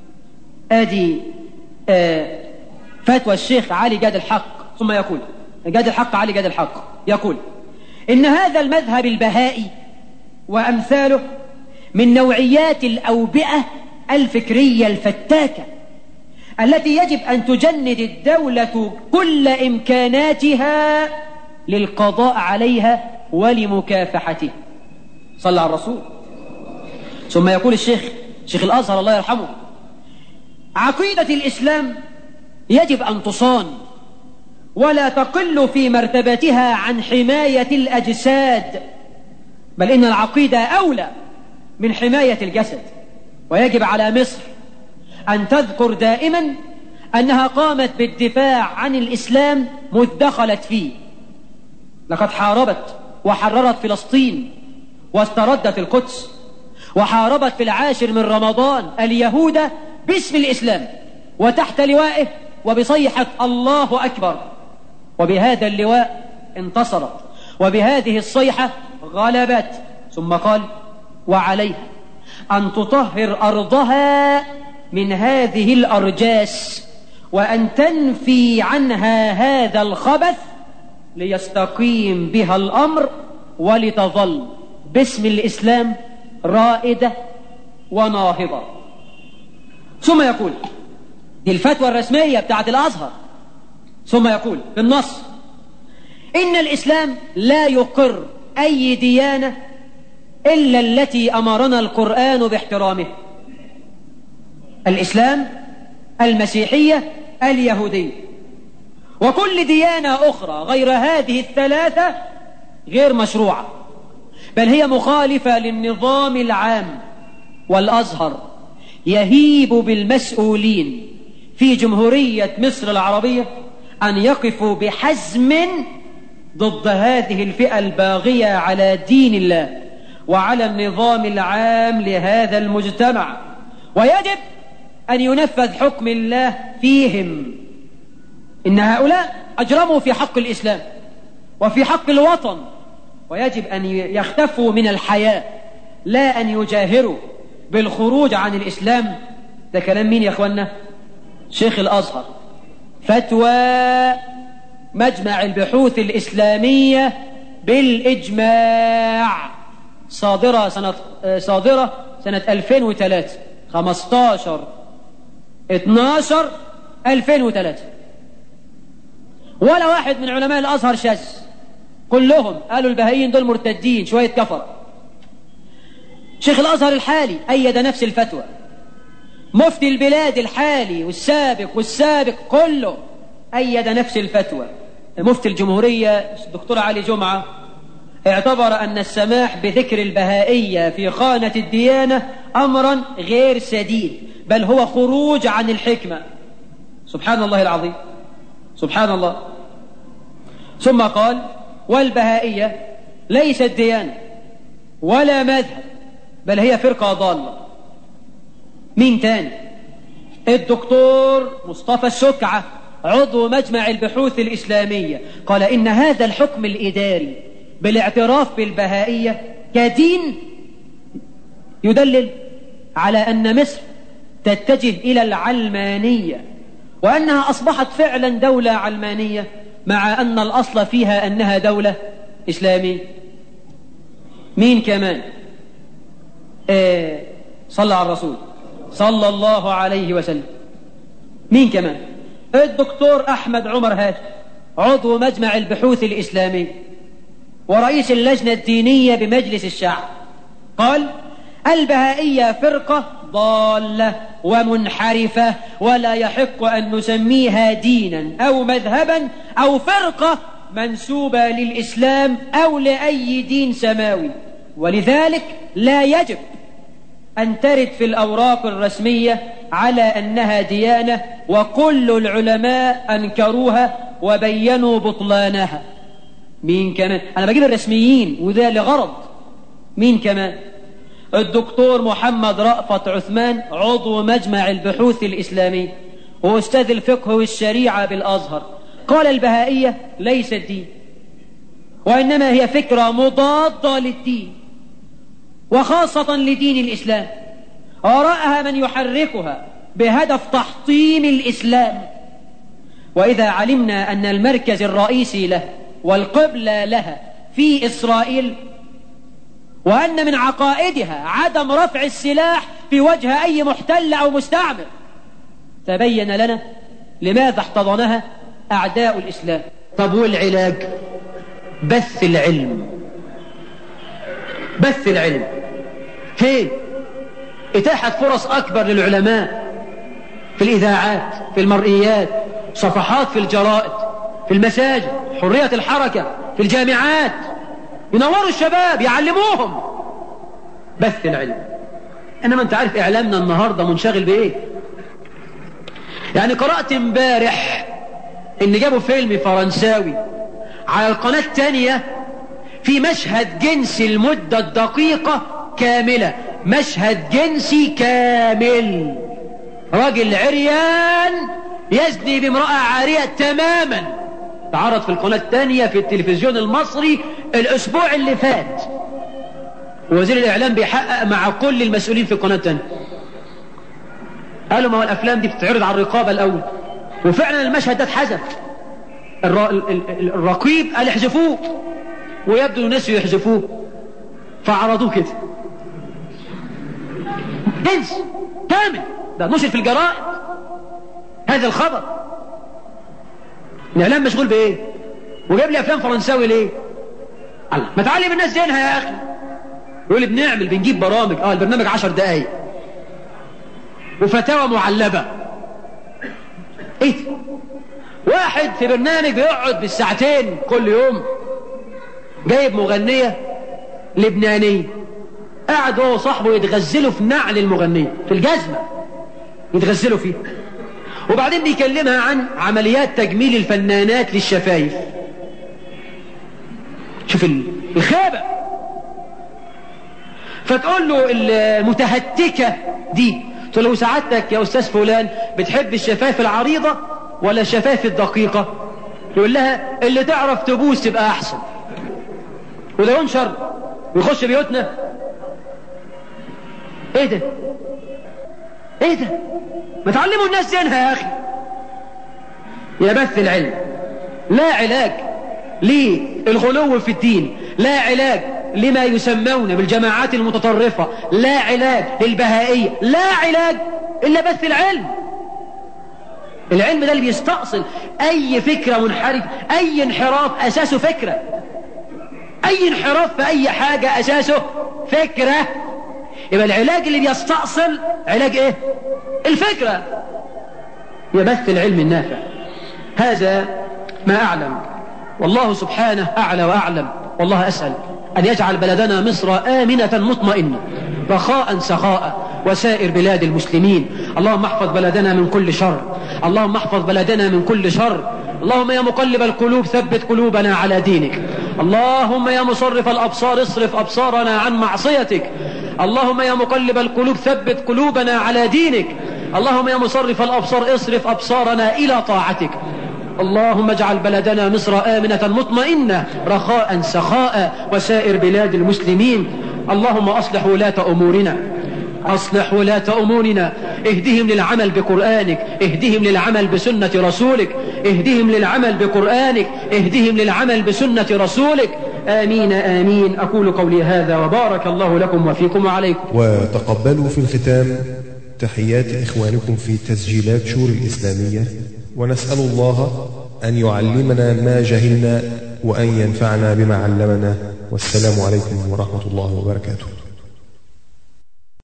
Speaker 2: آدي آه فتوى الشيخ علي جاد الحق ثم يقول جاد الحق علي جاد الحق يقول إن هذا المذهب البهائي وأمثاله من نوعيات الأوبئة الفكرية الفتاكة التي يجب أن تجند الدولة كل إمكاناتها للقضاء عليها ولمكافحته صلى على الرسول ثم يقول الشيخ شيخ الأزهر الله يرحمه عقيدة الإسلام يجب أن تصان ولا تقل في مرتبتها عن حماية الأجساد بل إن العقيدة أولى من حماية الجسد ويجب على مصر أن تذكر دائما أنها قامت بالدفاع عن الإسلام مذ دخلت فيه لقد حاربت وحررت فلسطين واستردت القدس وحاربت في العاشر من رمضان اليهود باسم الإسلام وتحت لوائه وبصيحة الله أكبر وبهذا اللواء انتصرت وبهذه الصيحة غلبت ثم قال وعليها أن تطهر أرضها من هذه الأرجاس وأن تنفي عنها هذا الخبث ليستقيم بها الأمر ولتظل باسم الإسلام رائدة وناهضة ثم يقول دي الفتوى الرسمية بتاعت الأزهر ثم يقول بالنص إن الإسلام لا يقر أي ديانة إلا التي أمرنا القرآن باحترامه الإسلام المسيحية اليهودية وكل ديانة أخرى غير هذه الثلاثة غير مشروعة بل هي مخالفة للنظام العام والأزهر يهيب بالمسؤولين في جمهورية مصر العربية أن يقفوا بحزم ضد هذه الفئة الباغية على دين الله وعلى النظام العام لهذا المجتمع ويجب أن ينفذ حكم الله فيهم إن هؤلاء أجرموا في حق الإسلام وفي حق الوطن ويجب أن يختفوا من الحياة لا أن يجاهروا بالخروج عن الإسلام ده كلام مين يا أخوانا شيخ الأزهر فتوى مجمع البحوث الإسلامية بالإجماع صادرة سنة صادرة سنة 2003 15 12 2003 ولا واحد من علماء الأزهر شاذ كلهم قالوا البهائيين دول مرتدين شوية كفر شيخ الأزهر الحالي أيد نفس الفتوى مفتي البلاد الحالي والسابق والسابق كله أيد نفس الفتوى مفتي الجمهورية الدكتور علي جمعة اعتبر أن السماح بذكر البهائية في خانة الديانة أمرا غير سديد بل هو خروج عن الحكمة سبحان الله العظيم سبحان الله ثم قال والبهائية ليست ديانة ولا مذهب بل هي فرقة ضالة مين تاني الدكتور مصطفى السكعة عضو مجمع البحوث الإسلامية قال إن هذا الحكم الإداري بالاعتراف بالبهائية كدين يدلل على أن مصر تتجه إلى العلمانية وأنها أصبحت فعلا دولة علمانية مع أن الأصل فيها أنها دولة إسلامية مين كمان إيه صلى على الرسول صلى الله عليه وسلم مين كمان الدكتور أحمد عمر هاشم عضو مجمع البحوث الإسلامي ورئيس اللجنة الدينية بمجلس الشعب قال البهائية فرقة ضالة ومنحرفة ولا يحق أن نسميها دينا أو مذهبا أو فرقة منسوبة للإسلام أو لأي دين سماوي ولذلك لا يجب أن ترد في الأوراق الرسمية على أنها ديانة وكل العلماء أنكروها وبينوا بطلانها مين كمان أنا بجيب الرسميين وده لغرض مين كمان الدكتور محمد رأفت عثمان عضو مجمع البحوث الإسلامي وأستاذ الفقه والشريعة بالأزهر قال البهائية ليست دين وإنما هي فكرة مضادة للدين وخاصة لدين الإسلام ورأها من يحركها بهدف تحطيم الإسلام وإذا علمنا أن المركز الرئيسي له والقبلة لها في إسرائيل وأن من عقائدها عدم رفع السلاح في وجه أي محتل أو مستعمر تبين لنا لماذا احتضنها أعداء الإسلام طب والعلاج بث العلم بث العلم فين إتاحة فرص أكبر للعلماء في الإذاعات في المرئيات صفحات في الجرائد في المساجد حرية الحركة في الجامعات ينوروا الشباب يعلموهم بث العلم إنما أنت عارف إعلامنا النهاردة منشغل بإيه يعني قرأت امبارح إن جابوا فيلم فرنساوي على القناة الثانية في مشهد جنسي المدة الدقيقة كاملة مشهد جنسي كامل راجل عريان يزني بامرأة عارية تماما تعرض في القناة الثانية في التلفزيون المصري الأسبوع اللي فات وزير الإعلام بيحقق مع كل المسؤولين في القناة الثانية قالوا ما هو الأفلام دي بتتعرض على الرقابة الأول وفعلا المشهد ده اتحذف الرقيب قال احذفوه ويبدو الناس يحذفوه فعرضوه كده جنس كامل ده نشر في الجرائد هذا الخبر الاعلام مشغول بايه وجاب لي افلام فرنساوي ليه الله ما تعلم الناس دينها يا اخي يقول لي بنعمل بنجيب برامج اه البرنامج عشر دقايق وفتاوى معلبه ايه واحد في برنامج بيقعد بالساعتين كل يوم جايب مغنية لبنانية قاعد هو وصاحبه يتغزلوا في نعل المغنية في الجزمة يتغزلوا فيه وبعدين بيكلمها عن عمليات تجميل الفنانات للشفايف شوف الخابة فتقول له المتهتكة دي تقول له سعادتك يا أستاذ فلان بتحب الشفايف العريضة ولا الشفايف الدقيقة يقول لها اللي تعرف تبوس تبقى أحسن وده ينشر ويخش بيوتنا ايه ده ايه ده ما تعلموا الناس دينها يا اخي يا بث العلم لا علاج للغلو في الدين لا علاج لما يسمون بالجماعات المتطرفة لا علاج للبهائية لا علاج إلا بث العلم العلم ده اللي بيستأصل أي فكرة منحرف أي انحراف أساسه فكرة أي انحراف في أي حاجة أساسه فكرة يبقى العلاج اللي بيستأصل علاج ايه الفكرة هي بث العلم النافع هذا ما أعلم والله سبحانه أعلى وأعلم والله أسأل أن يجعل بلدنا مصر آمنة مطمئنة رخاء سخاء وسائر بلاد المسلمين اللهم احفظ بلدنا من كل شر اللهم احفظ بلدنا من كل شر اللهم يا مقلب القلوب ثبت قلوبنا على دينك اللهم يا مصرف الأبصار اصرف أبصارنا عن معصيتك اللهم يا مقلب القلوب ثبت قلوبنا على دينك اللهم يا مصرف الأبصار اصرف أبصارنا إلى طاعتك اللهم اجعل بلدنا مصر آمنة مطمئنة رخاء سخاء وسائر بلاد المسلمين اللهم أصلح ولاة أمورنا أصلح ولاة أمورنا اهدهم للعمل بقرآنك اهدهم للعمل بسنة رسولك اهدهم للعمل بقرآنك اهدهم للعمل بسنة رسولك آمين آمين أقول قولي هذا وبارك الله لكم وفيكم وعليكم
Speaker 3: وتقبلوا في الختام تحيات إخوانكم في تسجيلات شور الإسلامية ونسأل الله أن يعلمنا ما جهلنا وأن ينفعنا بما علمنا والسلام عليكم ورحمة الله وبركاته